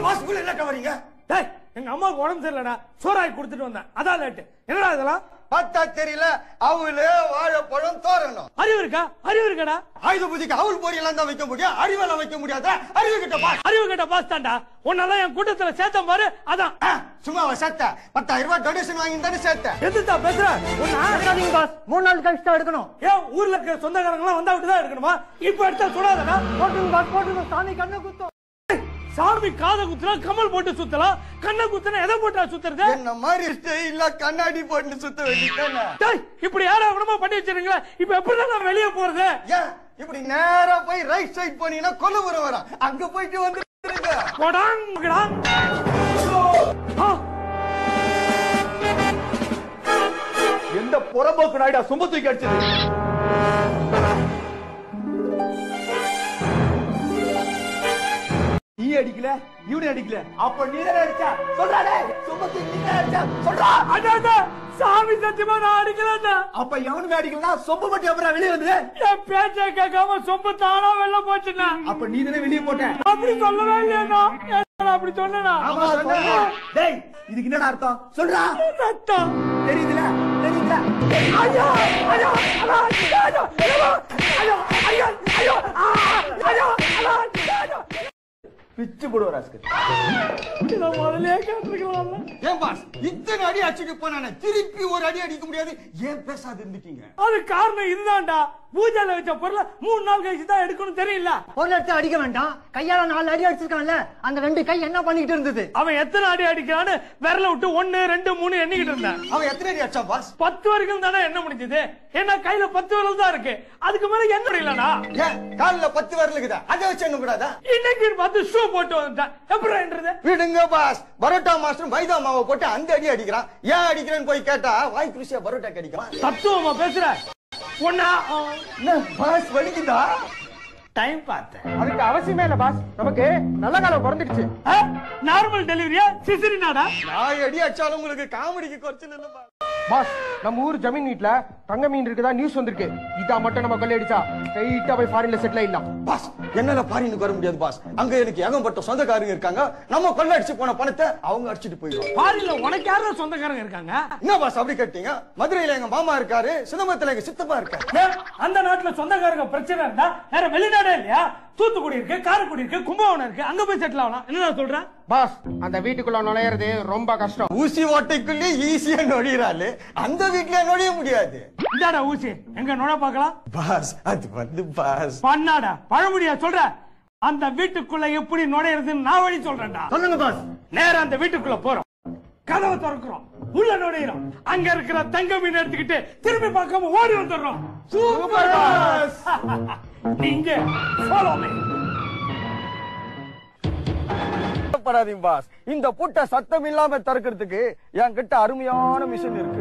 Pass புள்ள லேட்டா வரீங்க டேய் எங்க அம்மாவுக்கு உடம்பு சரியில்லடா சோறாக்கி கொடுத்துட்டு வந்தேன் அதான் லேட்டு என்னடா இதெல்லாம் பார்த்தா தெரியல அவளு வாழைப்பழம் தோரணும் அறிவு இருக்கா அறிவு இருக்கடா ஆயுத பூஜைக்கு அவள் பொரியெல்லாம் தான் வைக்க முடியும் அறிவெல்லாம் வைக்க முடியாத அறிவு கிட்ட பாஸ் அறிவு கேட்ட பாஸ் தான்டா உன்னெல்லாம் என் கூட்டத்துல சேர்த்தேன் பாரு அதான் ஆ, சும்மா அவ சேர்த்த பத்தாயிரம் ரூபாய் டொனேஷன் வாங்கி தானே சேர்த்த எதுதான் பேசுற உன்னை பாஸ் மூணு நாள் கழிச்சு தான் எடுக்கணும் ஏன் ஊர்ல இருக்கிற சொந்தக்காரங்க எல்லாம் வந்தா தான் எடுக்கணுமா இப்ப எடுத்தா சுடாதடா போட்டுங்க பாஸ் போட்டுங்க சாமி கண்ணை குத்தம் சாமி காதை குத்துனா கமல் போட்டு சுத்தலாம் கண்ணை குத்துனா எதை போட்டா சுத்துறது என்ன மாதிரி இல்ல கண்ணாடி போட்டு சுத்த வேண்டியதானே டேய் இப்படி யாரா குணமா பண்ணி வச்சிருக்கீங்களா இப்ப எப்படி நான் வெளியே போறது ஏன் இப்படி நேரா போய் ரைட் சைடு போனீங்கன்னா கொல்லுபுரம் வரும் அங்க போயிட்டு வந்துருங்க போடாங்கடா ஆ எந்த புறம்போக்கு நாயுடா சொம்ப தூக்கி அடிச்சது நீ அடிக்கல இவனே அடிக்கல அப்ப நீ தானே அடிச்சா சொல்றா டேய் சொம்ப தூக்கி நீ தானே அடிச்சா சொல்றா அண்ணா சாமி சத்தியமா நான் அடிக்கலண்ணா அப்ப எவனுமே அடிக்கலனா சொம்ப மட்டும் அப்புறம் வெளியே வந்து என் பேச்ச கேட்காம சொம்பு தானா வெளில போச்சுண்ணா அப்ப நீ தானே வெளியே போட்ட அப்படி சொல்லவே இல்லையா அப்படி சொன்னா ஆமா சொன்ன டேய் இதுக்கு என்னடா அர்த்தம் சொல்றா ரத்தம் தெரியுதுல தெரியுதுல ஐயோ ஐயோ அண்ணா, ஐயோ ஐயோ ஐயோ ஐயோ ஐயோ ஆ, ஐயோ அண்ணா, ஐயோ பிச்சு போடுவ ராஸ்கர் இதை முதல்லயே கேட்டிருக்கலாம்ல. ஏன் பாஸ் இத்தனை அடி அடிச்சுட்டு போனானே திருப்பி ஒரு அடி அடிக்க முடியாது ஏன் பேசாது இருந்துட்டீங்க அது காரணம் இதுதான்டா பூஜையில வச்ச பொருளை மூணு நாள் கழிச்சு தான் எடுக்கணும் தெரியல ஒரு எடுத்து அடிக்க வேண்டாம் கையால நாலு அடி அடிச்சிருக்கான்ல அந்த ரெண்டு கை என்ன பண்ணிக்கிட்டு இருந்தது அவன் எத்தனை அடி அடிக்கிறான்னு விரல விட்டு ஒன்னு ரெண்டு மூணு எண்ணிக்கிட்டு இருந்தான் அவன் எத்தனை அடி அடிச்சான் பாஸ் பத்து வரைக்கும் தானே என்ன முடிஞ்சது ஏன்னா கையில பத்து விரல் தான் இருக்கு அதுக்கு மேல என்ன முடியலடா ஏன் கால்ல பத்து வரல இருக்குதா அதை வச்சு என்ன கூடாதா இன்னைக்கு பார்த்து ஷூ போட்டு வந்துட்டான் எப்படி என்றது விடுங்க பாஸ் பரோட்டா மாஸ்டர் மைதா மாவை போட்டு அந்த அடி அடிக்கிறான் ஏன் அடிக்கிறேன்னு போய் கேட்டா வாய் குருசியா பரோட்டா அடிக்கிறான் தத்துவமா பேசுற ஒன்னா என்ன பாஸ் வலிக்குதா டைம் பார்த்தேன் அதுக்கு அவசியமே இல்ல பாஸ் நமக்கு நல்ல காலம் பிறந்துடுச்சு நார்மல் டெலிவரியா சிசிரினாடா நாய் அடி அடிச்சாலும் உங்களுக்கு காமெடிக்கு குறைச்சல் இல்ல பாஸ் பாஸ் நம்ம ஊர் ஜமீன் வீட்ல தங்க மீன் இருக்குதா நியூஸ் வந்திருக்கு இதா மட்டும் நம்ம கொள்ளையடிச்சா ஸ்ட்ரைட்டா போய் ஃபாரின்ல செட்டில் ஆயிடலாம் பாஸ் என்னால பாரினுக்கு வர முடியாது பாஸ் அங்க எனக்கு ஏகப்பட்ட சொந்தக்காரங்க இருக்காங்க நம்ம கொள்ள அடிச்சு போன பணத்தை அவங்க அடிச்சிட்டு போயிடுவாங்க பாரில உனக்கு யாரும் சொந்தக்காரங்க இருக்காங்க என்ன பாஸ் அப்படி கேட்டீங்க மதுரையில எங்க மாமா இருக்காரு சிதம்பரத்துல எங்க சித்தப்பா இருக்காரு ஏன், அந்த நாட்டுல சொந்தக்காரங்க பிரச்சனை இருந்தா வேற வெளிநாடே இல்லையா தூத்துக்குடி இருக்கு காரைக்குடி இருக்கு கும்பகோணம் இருக்கு அங்க போய் செட்டில் ஆகலாம் என்ன சொல்றேன் பாஸ் அந்த வீட்டுக்குள்ள நுழையிறது ரொம்ப கஷ்டம் ஊசி ஓட்டைக்குள்ளே ஈஸியா நொழியறாரு அந்த வீட்ல நொழிய முடியாது இந்தாடா ஊசி எங்க நுழ பார்க்கலாம் பாஸ் அது வந்து பாஸ் பண்ணாடா பழமொழியா சொல்ற அந்த வீட்டுக்குள்ள எப்படி நுழையிறதுன்னு நான் வழி சொல்றேன்டா சொல்லுங்க பாஸ் நேரா அந்த வீட்டுக்குள்ள போறோம் கதவை திறக்கிறோம் உள்ள நுழையிறோம் அங்க இருக்கிற தங்க மீன் எடுத்துக்கிட்டு திரும்பி பார்க்காம ஓடி வந்துடுறோம் சூப்பர் பாஸ் நீங்க ஃபாலோ மீ படாதீங்க பாஸ் இந்த பூட்டை சத்தம் இல்லாம திறக்கிறதுக்கு என்கிட்ட அருமையான மிஷின் இருக்கு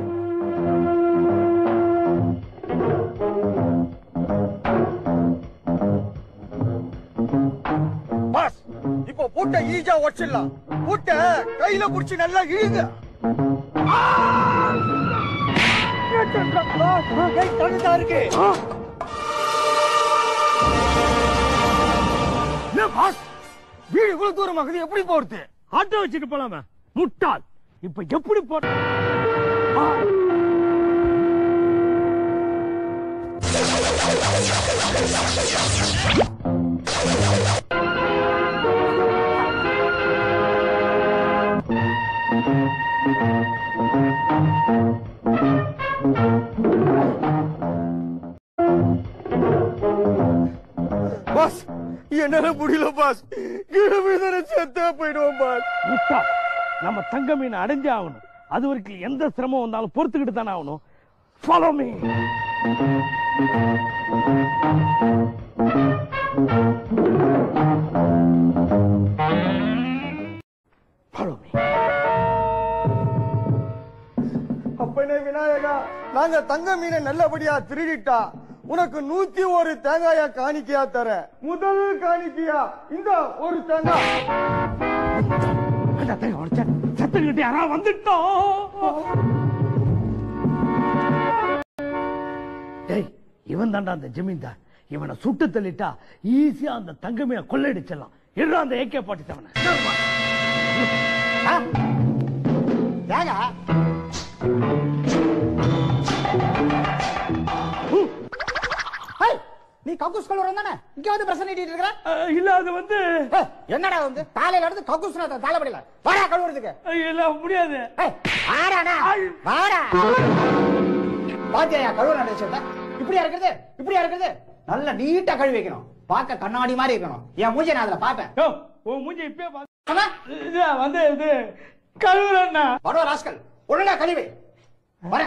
பாஸ் இப்போ பூட்டை ஈஸியா உடச்சிடலாம் பூட்டை கையில புடிச்சு நல்லா இழுங்க இருக்கு என்ன பாஸ் வீடு இவ்வளவு தூரமாகுது எப்படி போறது ஆட்டோ வச்சுட்டு போலாமா முட்டாள் இப்ப எப்படி போ பாஸ் என்னால முடியல பாஸ் கீழே விழுந்தன செத்தா போயிடுவோம் பாஸ் முட்டாள் நம்ம தங்க மீன் அடைஞ்சே ஆகணும் அது வரைக்கும் எந்த சிரமம் வந்தாலும் பொறுத்துக்கிட்டு தானே ஆகணும் ஃபாலோ மீ ஃபாலோ மீ அப்பனே விநாயகா நாங்க தங்க மீனை நல்லபடியா திருடிட்டா உனக்கு நூத்தி ஒரு தேங்காயா காணிக்கையா தரேன் முதல் காணிக்கையா இந்த ஒரு தேங்காய் அந்த தேங்க உடைச்ச சத்தங்கிட்டு யாரா வந்துட்டோம் டேய் இவன் தான்டா அந்த ஜமீன்தார் இவனை சுட்டு தள்ளிட்டா ஈஸியா அந்த தங்கமைய கொள்ளையடிச்சிடலாம் எடுறா அந்த ஏகே பாட்டி தவனை ஆ? ஏங்க ஏய், நீ கக்கூஸ் கழுவுறோம் தானே இங்க வந்து பிரச்சனை நீட்டிட்டு இருக்கிற அஹ், இல்ல அது வந்து ஏய், என்னடா வந்து காலையில இருந்து கக்கூஸ் தலைப்படியில வாடா கழுவுறதுக்கு அஹ், இல்ல முடியாது ஏய், வாடாடா வாடா பாத்தியா கழுவுற விஷயத்த இப்படியா இருக்கிறது இப்படியா இருக்கிறது நல்ல நீட்டா கழுவி வைக்கணும் பார்க்க கண்ணாடி மாதிரி இருக்கணும் என் மூஞ்ச நான் அதுல பாப்பேன் யோ, உன் மூஞ்சி இப்பயே பாத்து சொன்னா, இது வந்து இது கழுவுறேன்னா வடவா ராஸ்கல் ஒழுங்கா கழுவி வரேன்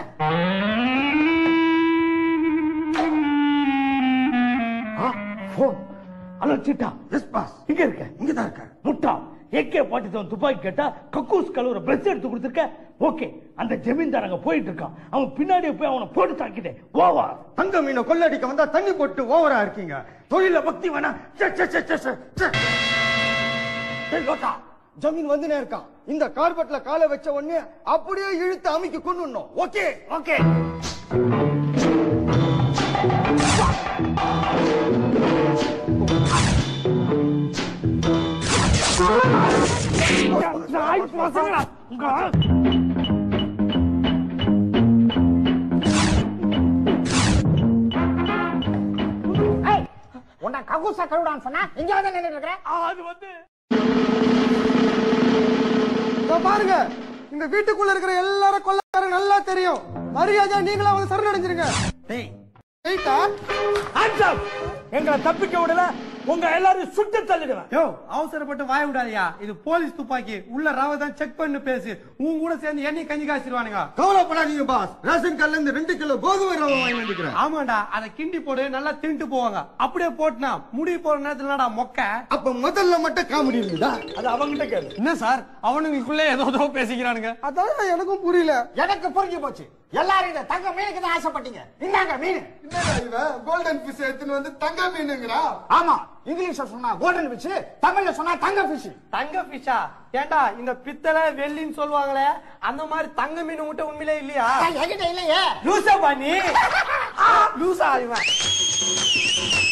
போன் ஹலோ சீட்டா எஸ் பாஸ் இங்க இருக்க இங்க தான் இருக்க முட்டா ஏகே பாட்டி செவன் துப்பாக்கி கேட்டா கக்கூஸ் கழுவுற பிரஷ் எடுத்து கொடுத்துருக்க ஓகே அந்த ஜமீன்தார் அங்க போயிட்டு இருக்கான் அவன் பின்னாடியே போய் அவனை போட்டு தாக்கிட்டேன் ஓவா தங்க மீனை கொள்ளடிக்க வந்தா தண்ணி போட்டு ஓவரா இருக்கீங்க தொழில பக்தி வேணா ச்சே, ச்சே, ச்சே, ச்சே, ச்சே, ச்சே. டேய் லோட்டா, ஜமீன் வந்துனே இருக்கான் இந்த கார்பெட்ல காலை வச்ச உடனே அப்படியே இழுத்து அமைக்க கொண்டு ஓகே ஓகே நாய் பசங்களா உங்க ஏய், உன்னை கக்கூசா கழுவிடான்னு சொன்னா இங்க வந்து நின்னுட்டு இருக்கிற அது வந்து இதோ பாருங்க இந்த வீட்டுக்குள்ள இருக்கிற எல்லாரும் கொள்ளக்காரங்க நல்லா தெரியும் மரியாதை நீங்களா வந்து சரணடைஞ்சிருங்க ஏய்டா Hands up! எங்களை தப்பிக்க விடல உங்க எல்லாரும் சுட்டு தள்ளிடுவேன் யோ அவசரப்பட்டு வாய விடாதயா இது போலீஸ் துப்பாக்கி உள்ள ராவதான் செக் பண்ணி பேசு உன் கூட சேர்ந்து எண்ணெய் கஞ்சி காய்ச்சிருவானுங்க கவலைப்படாதீங்க பாஸ் ரேஷன் கார்டுல இருந்து ரெண்டு கிலோ கோதுமை ரவை வாங்கி வந்துக்கிறேன் ஆமாண்டா அதை கிண்டி போடு நல்லா தின்ட்டு போவாங்க அப்படியே போட்டுனா முடி போற நேரத்துல என்னடா மொக்க அப்ப முதல்ல மட்டும் காமெடி இருக்குதா அது அவங்கிட்ட கேளு என்ன சார் அவனுங்களுக்குள்ளே ஏதோ ஏதோ பேசிக்கிறானுங்க அதான் எனக்கும் புரியல எனக்கு புரிஞ்சு போச்சு எல்லாரும் இந்த தங்க மீனுக்கு தான் ஆசைப்பட்டீங்க இந்தாங்க மீன் கோல்டன் பிஷ் எடுத்துன்னு வந்து தங்க மீனுங்கிறா ஆமா இங்கிலீஷ்ல சொன்னா கோல்டன் ஃபிஷ் தமிழ்ல சொன்னா தங்க ஃபிஷ் தங்க ஃபிஷா ஏண்டா இந்த பித்தளை வெள்ளின்னு சொல்லுவாங்களே அந்த மாதிரி தங்க மீன் மட்டும் உண்மையிலே இல்லையா என்கிட்ட இல்லையே லூசா பண்ணி லூசா இவன்